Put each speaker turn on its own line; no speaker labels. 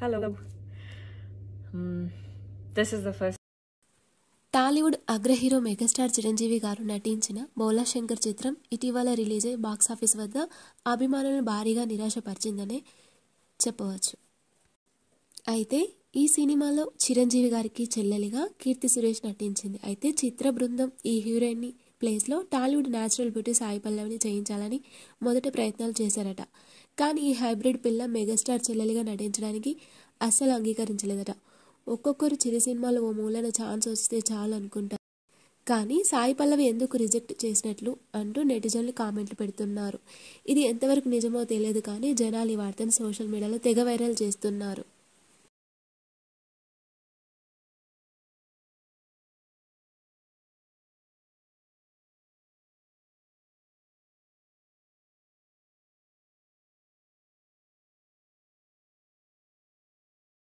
Hello. Hmm. this is the first.
Tollywood అగ్రహీరో megastar Chiranjeevi garu నటించిన బోలా శంకర్ చిత్రం ఇటీవల రిలీజ్ అయి బాక్సాఫీస్ వద్ద అభిమానులను భారీగా నిరాశపరిచిందనే చెప్పవచ్చు అయితే ఈ సినిమాలో చిరంజీవి గారికి చెల్లెలిగా కీర్తి సురేష్ నటించింది అయితే చిత్ర బృందం ఈ హీరోయిన్ని ప్లేస్లో టాలీవుడ్ న్యాచురల్ బ్యూటీ సాయి పల్లవిని చేయించాలని మొదట ప్రయత్నాలు చేశారట కానీ ఈ హైబ్రిడ్ పిల్ల మెగాస్టార్ చెల్లెలిగా నటించడానికి అస్సలు అంగీకరించలేదట ఒక్కొక్కరు చిరు సినిమాలో ఓ మూలన ఛాన్స్ వస్తే చాలు అనుకుంటారు కానీ సాయి పల్లవి ఎందుకు రిజెక్ట్ చేసినట్లు అంటూ నెటిజన్లు కామెంట్లు పెడుతున్నారు ఇది ఎంతవరకు నిజమో తెలియదు కానీ జనాలు ఈ వార్తను సోషల్ మీడియాలో తెగ వైరల్ చేస్తున్నారు